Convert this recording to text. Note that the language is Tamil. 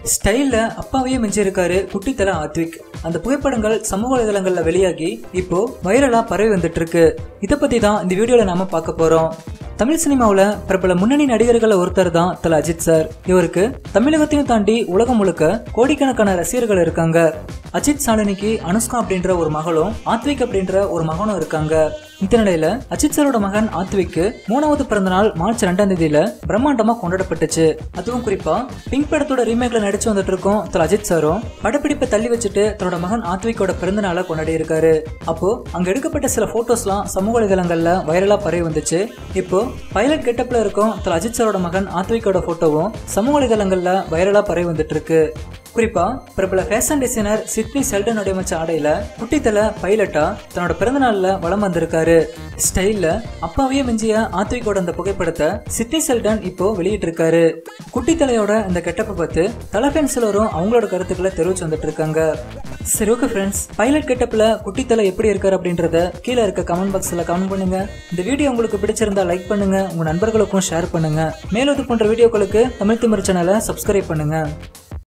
ஸ்டைல்ல அப்பாவையே மிஞ்சிருக்காரு குட்டித்தல ஆத்விக் அந்த புகைப்படங்கள் சமூக வலைதளங்கள்ல வெளியாகி இப்போ வைரலா பரவி வந்துட்டு இருக்கு இதை பத்தி தான் இந்த வீடியோல நாம பார்க்க போறோம் தமிழ் சினிமாவில் பிரபல முன்னணி நடிகர்கள் ஒருத்தர் தான் தல அஜித் சார் இவருக்கு தமிழகத்தையும் தாண்டி உலகம் முழுக்க கோடிக்கணக்கான ரசிகர்கள் இருக்காங்க அஜித் சாலினிக்கு அனுஷ்கா அப்படின்ற ஒரு மகளும் ஆத்விக் அப்படின்ற ஒரு மகனும் இருக்காங்க இந்த நிலையில அஜித் சாரோட மகன் ஆத்விக்கு மூணாவது பிறந்த நாள் மார்ச் ரெண்டாம் தேதியில பிரம்மாண்டமா கொண்டாடப்பட்டுச்சு அதுவும் குறிப்பா பிங்க் படத்தோட ரீமேக்ல நடிச்சு வந்துட்டு இருக்கோம் தல அஜித் சாரும் படப்பிடிப்பை தள்ளி வச்சுட்டு தன்னோட மகன் ஆத்விக்கோட பிறந்த நாளை கொண்டாடி இருக்காரு அப்போ அங்க எடுக்கப்பட்ட சில போட்டோஸ்லாம் சமூக வலைதளங்கள்ல வைரலா பரவி வந்துச்சு இப்போ பைலட் கெட்டப்ல இருக்கும் தல அஜித் சாரோட மகன் ஆத்விக்கோட போட்டோவும் சமூக வலைதளங்கள்ல வைரலா பரவி வந்துட்டு இருக்கு குறிப்பா பிரபல ஃபேஷன் டிசைனர் சிட்னி செல்டன் வடிவமைச்ச ஆடையில குட்டித்தல பைலட்டா தன்னோட பிறந்த நாள்ல வலம் வந்திருக்காரு ஸ்டைல்ல அப்பாவையே மிஞ்சிய ஆத்விகோட அந்த புகைப்படத்தை சிட்னி செல்டன் இப்போ வெளியிட்டிருக்காரு குட்டித்தலையோட இந்த கெட்டப்பை பார்த்து தலை ஃபேன்ஸ் எல்லாரும் அவங்களோட கருத்துக்களை தெரிவிச்சு வந்துட்டு இருக்காங்க சரி ஓகே ஃப்ரெண்ட்ஸ் பைலட் கெட்டப்ல குட்டித்தலை எப்படி இருக்காரு அப்படின்றத கீழே இருக்க கமெண்ட் பாக்ஸ்ல கமெண்ட் பண்ணுங்க இந்த வீடியோ உங்களுக்கு பிடிச்சிருந்தா லைக் பண்ணுங்க உங்க நண்பர்களுக்கும் ஷேர் பண்ணுங்க மேலும் இது போன்ற வீடியோக்களுக்கு தமிழ் திமிர் சேனலை சப்ஸ்கிரைப் பண்ணுங்க